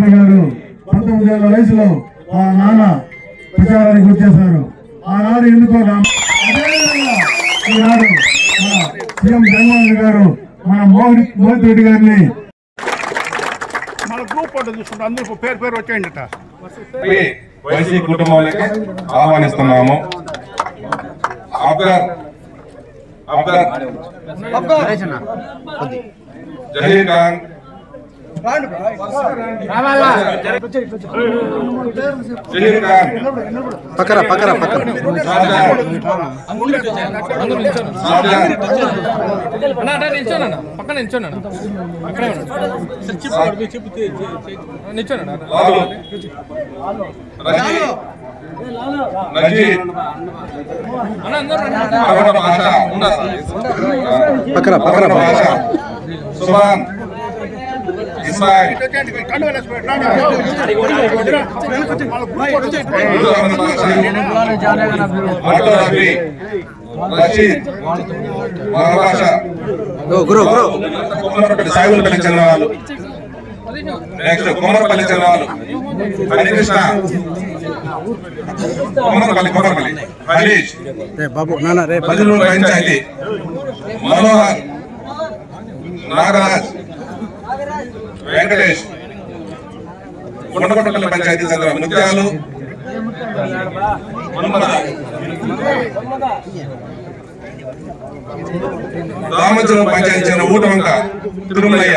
జగన్ గారు పంతొమ్మిది ఏళ్ల వయసులో ఆ నాన్న ప్రచారానికి వచ్చేశారు ఆనాడు ఎందుకో రా- అదేవిధంగా ఈనాడు మన సీఎం జగన్మోహన్ రెడ్డి గారు మన మోహన్ మోహిత్ రెడ్డి గారిని మన గ్రూప్ ఫోటో చూసుకుంటే అందరూ పేరు పేరు వచ్చేయండి అట వైసీ కుటుంబాలకి ఆహ్వానిస్తున్నాము అబ్గర్ అబ్గర్ జహీర్ ఖాన్ జహీర్ ఖాన్ పక్కన పక్కన పక్కన షాజహాన్ అన్నా అన్నా నిల్చోనన్నా పక్కన నిల్చోనన్నా అక్కడే నిల్చోనన్నా లాలు రషీద్ నజీద్ అన్న అందరూ రండి. అరవడ భాష ఉండదు పక్కన పక్కన భాష సుభాన్ ఇస్మాయిల్ కండు వేసుకోండి. రాండి. ఉర్దూ భాష మటో రఫీ రషీద్ మహాభాష గురు గురు కుమ్మరపల్లి సాగులపల్లి చెందిన వాళ్ళు నెక్స్ట్ కుమ్మరపల్లి చెందిన వాళ్ళు హరికృష్ణ కుమ్మరపల్లి కుమ్మరపల్లి హరీష్ రే బాబు నాన్న రే పది పదిహేను పంచాయతీ మనోహర్ నాగరాజ్ వెంకటేష్ కొండకొండపల్లి పంచాయతీ చెందిన ముత్యాలు మన్మథ. రామచంద్రం పంచాయతీ చెందిన ఊటవంక తిరుమలయ్య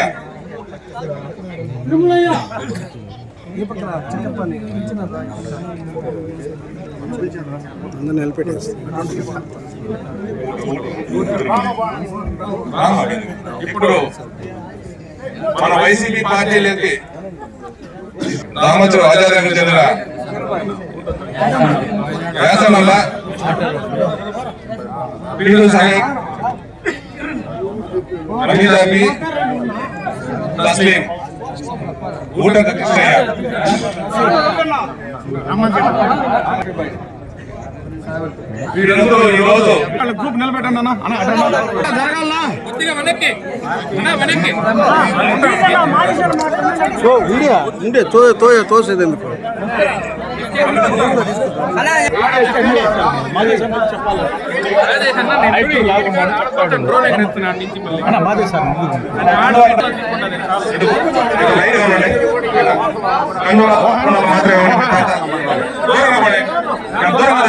అందరు నిలబెట్టేసి రామ. ఇప్పుడు మన వైసీపీ పార్టీలకి రామచంద్ర ఆచార్యానికి చెందిన వ్యాసమల్ల పీడు సాహెబ్ రమీదాబి తస్లీం ఊటంక కృష్ణయ్య వీరందరూ ఈరోజు వాళ్ళ గ్రూప్ నిలబెట్టండి అన్న అన్న అటు అన్న. జరగాలనా కొద్దిగా వెనక్కి అన్న వెనక్కి ఓ వీడియో ఉండే తో తో తోసేది ఎందుకు అదే అన్న నేను డ్రోన్ ఎగురుతున్నాను నుంచి మళ్ళీ ఇక లైన్ ఇవ్వండి. కన్నుల కన్నుల మాత్రమే ఉండండి. దూరంగా పడే. ఇక దూరంగా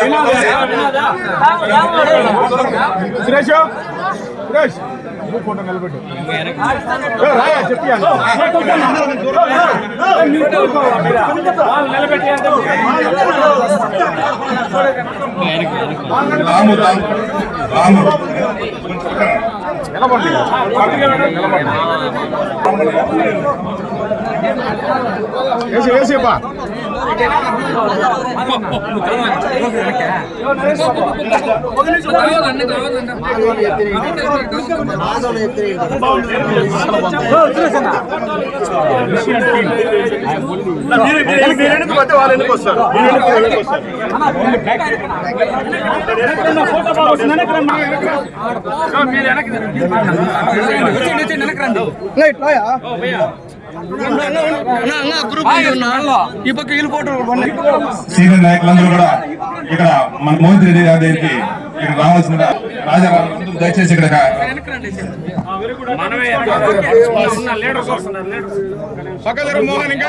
పడే. సురేష్ సురేష్ గ్రూప్ ఫోటో నిలబెట్టు ఏ, రాయా చెప్పియాను రాము రాము రాము నిలబడి వేసి వేసేపా కావాలండి కావాలండి మీరు వెనక్కి వచ్చేయండి వచ్చేయండి వెనక్కి రండి ఈ పక్క వీళ్ళు ఫోటో సీనియర్ నాయకులందరూ కూడా ఇక్కడ మన మోహన్ రెడ్డి గారి దగ్గరికి ఇక్కడ రావాల్సిన రాజా గారు ముందుకు దయచేసి ఇక్కడ వెనక్కి రండి మనమే లీడర్స్ వస్తున్నారు లీడర్స్ పక్కన మోహన్ ఇంకా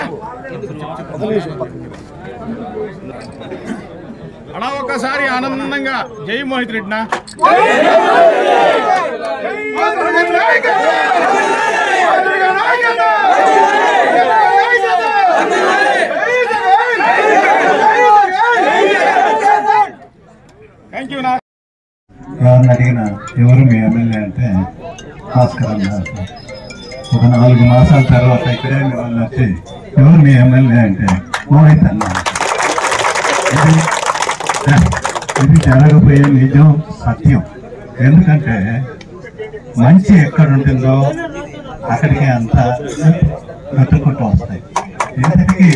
అలా ఒక్కసారి ఆనందంగా జై మోహిత్ రెడ్డినా థ్యాంక్ యూ నా ఎవరిని అడిగిన ఎవరు మీ ఎమ్మెల్యే అంటే భాస్కర్ గారు ఒక నాలుగు మాసాల తర్వాత ఇక్కడే మీ వాళ్ళు వచ్చి ఎవరు మీ ఎమ్మెల్యే అంటే మోహిత్ అన్న ఇది ఇది జరగబోయే నిజం సత్యం ఎందుకంటే మంచి ఎక్కడ ఉంటుందో అక్కడికి అంతా వెతుక్కుంటూ వస్తాయి ఇంతటికి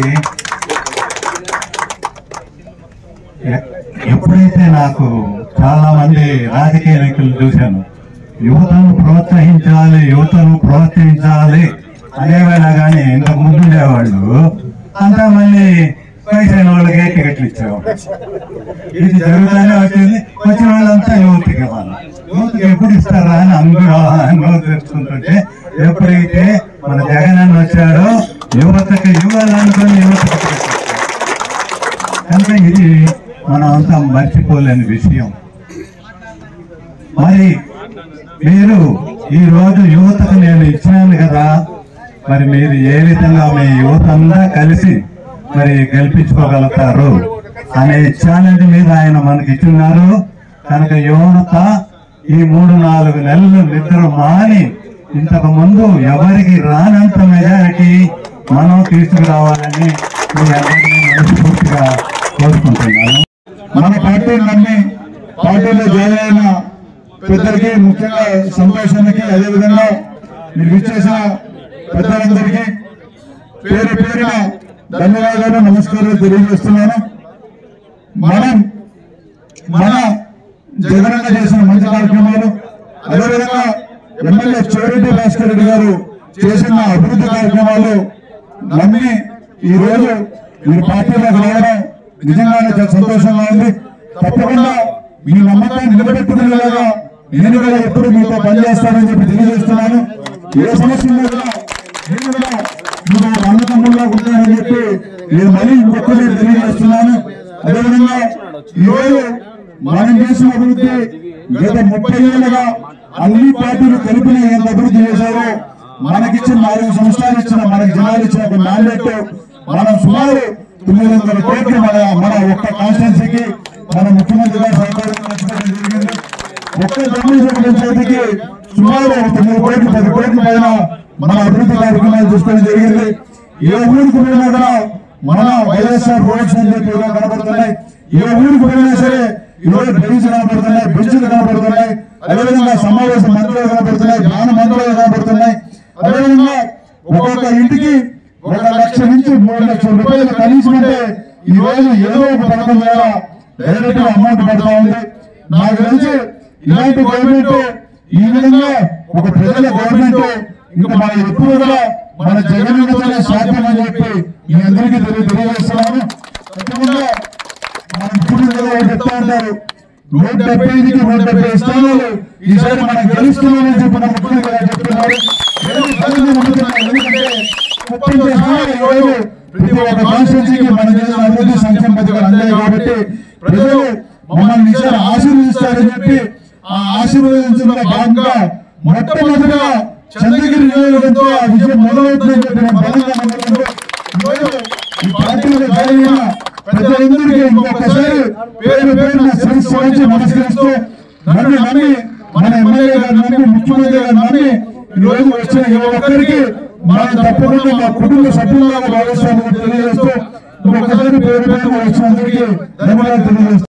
ఎ- ఎప్పుడైతే నాకు చాలా మంది రాజకీయ నాయకులు చూశాను యువతను ప్రోత్సహించాలి యువతను ప్రోత్సహించాలి అనేవేళ కానీ ఇంతకు ముందు ఉండేవాళ్ళు అంతా మళ్ళీ వయసైన వాళ్ళకి టికెట్లు ఇచ్చాము ఇది జరుగుతానే వచ్చింది వచ్చిన వాళ్ళంతా యువతకి ఇవ్వాలి యువతకి ఎప్పుడు ఇస్తారా అని అందరూ అనుభవం తెచ్చుకుంటుంటే ఎప్పుడైతే మన జగన్ అన్న వచ్చాడో యువతకి ఇవ్వాలనుకుని యువతకి ఇచ్చారు. కనుక ఇది మనం అంతా మర్చిపోలేని విషయం మరి మీరు ఈ రోజు యువతకు నేను ఇచ్చినాను కదా మరి మీరు ఏ విధంగా మీ యువత అంతా కలిసి మరి గెలిపించుకోగలుగుతారు అనే ఛాలెంజ్ మీద ఆయన మనకి ఇచ్చున్నారు కనుక యువత ఈ మూడు నాలుగు నెలలు నిద్ర మాని ఇంతకు ముందు ఎవరికి రానంత మెజారిటీ మనం తీసుకురావాలని మీ అందరినీ మనస్ఫూర్తిగా కోరుకుంటున్నాను మన పార్టీని నమ్మి పార్టీలో జాయిన్ అయిన పెద్దలకి ముఖ్యంగా సంతోషానికి అదేవిధంగా మీరు ఇచ్చేసిన పెద్దలందరికీ పేరు పేరున ధన్యవాదాలు నమస్కారాలు తెలియజేస్తున్నాను మనం మన జగనన్న చేసిన మంచి కార్యక్రమాలు అదేవిధంగా ఎమ్మెల్యే చోరెడ్డి భాస్కర్ రెడ్డి గారు చేసిన అభివృద్ధి కార్యక్రమాలు నమ్మి ఈ రోజు మీరు పార్టీలోకి రావడం నిజంగానే చాలా సంతోషంగా ఉంది తప్పకుండా మీ నమ్మకాన్ని నిలబెట్టుకునేలాగా నేను కూడా ఎప్పుడు మీతో పనిచేస్తానని చెప్పి తెలియజేస్తున్నాను ఏ సమస్య ఉన్నా కూడా నేను కూడా మీరు ఒక అన్నదమ్ముల్లో ఉంటానని చెప్పి నేను మళ్ళీ ఇంకొకటి తెలియజేస్తున్నాను అదేవిధంగా ఈ రోజు మనం చేసిన అభివృద్ధి గత ముప్పై ఏళ్ళుగా అన్ని పార్టీలు కలిపిన ఎంత అభివృద్ధి చేశారో మనకిచ్చిన నాలుగు సంవత్సరాలు ఇచ్చిన మనకి జనాలు ఇచ్చిన ఒక మ్యాండేట్ మనం సుమారు తొమ్మిది వందల కోట్లు మన మన ఒక్క కాన్స్టిట్యున్సీకి మన ముఖ్యమంత్రి గారు సహకారంగా పంచడం జరిగింది ఒక్క జర్నలిజం పంచాయతీకి సుమారు ఒక తొమ్మిది కోట్లు పది కోట్ల పైన మన అభివృద్ధి కార్యక్రమాలు చూసుకోవడం జరిగింది ఏ ఊరికి పోయినా కూడా మన వైఎస్ఆర్ రోడ్స్ అని చెప్పి ఇలా కనబడుతున్నాయి ఏ ఊరికి పోయినా సరే ఈరోజు బ్రిడ్జ్ కనబడుతున్నాయి బ్రిడ్జ్లు కనబడుతున్నాయి అదేవిధంగా సమావేశ మంత్రులు కనబడుతున్నాయి జ్ఞాన మంత్రులు కనబడుతున్నాయి అదేవిధంగా ఒక్కొక్క ఇంటికి ఒక లక్ష నుంచి మూడు లక్షల రూపాయలు కనీసం అంటే ఈ రోజు ఏదో ఒక పథకం ద్వారా డైరెక్ట్ గా అమౌంట్ పడతా ఉంది నాకు తెలిసి ఇలాంటి గవర్నమెంట్ ఈ విధంగా ఒక ప్రజల గవర్నమెంట్ ఇంకా మన ఎప్పుడు కూడా మన జగన్ అన్నతోనే సాధ్యం అని చెప్పి మీ అందరికీ తెలియ తెలియజేస్తున్నాను తప్పకుండా మన ముఖ్యమంత్రి గారు చెప్తా ఉంటారు నూట డెబ్బై ఐదుకి నూట డెబ్బై స్థానాలు ఈసారి మనం గెలుస్తున్నామని చెప్పి మన ముఖ్యమంత్రి గారు చెప్తున్నారు నేను బలంగా నమ్ముతున్నాను ఎందుకంటే ముప్పై స్థానాలు ఈరోజు ప్రతి ఒక్క కాన్స్టిట్యూన్సీకి మన చేసిన అభివృద్ధి సంక్షేమ పథకాలు అందాయి కాబట్టి ప్రజలు మమ్మల్ని ఈసారి ఆశీర్వదిస్తారని చెప్పి ఆ ఆశీర్వదించడంలో భాగంగా మొట్టమొదటిగా చంద్రగిరి నియోజకవర్గంతో ఆ విజయం మొదలవుతుందని చెప్పి నేను బలంగా నమ్ముకుంటూ ఈరోజు ఈ పార్టీలో జాయిన్ అయిన ప్రజలందరికీ ఇంకొకసారి పేరు పేరున శిరస్సు వంచి నమస్కరిస్తూ నన్ను నమ్మి మన ఎమ్మెల్యే గారు నమ్మి ముఖ్యమంత్రి గారు నమ్మి ఈ రోజు వచ్చిన ఏ ఒక్కరికి మనం తప్పకుండా మా కుటుంబ సభ్యులుగా భావిస్తామని తెలియజేస్తూ ఇంకొకసారి పేరు పేరున వచ్చిన అందరికీ ధన్యవాదాలు తెలియజేస్తాం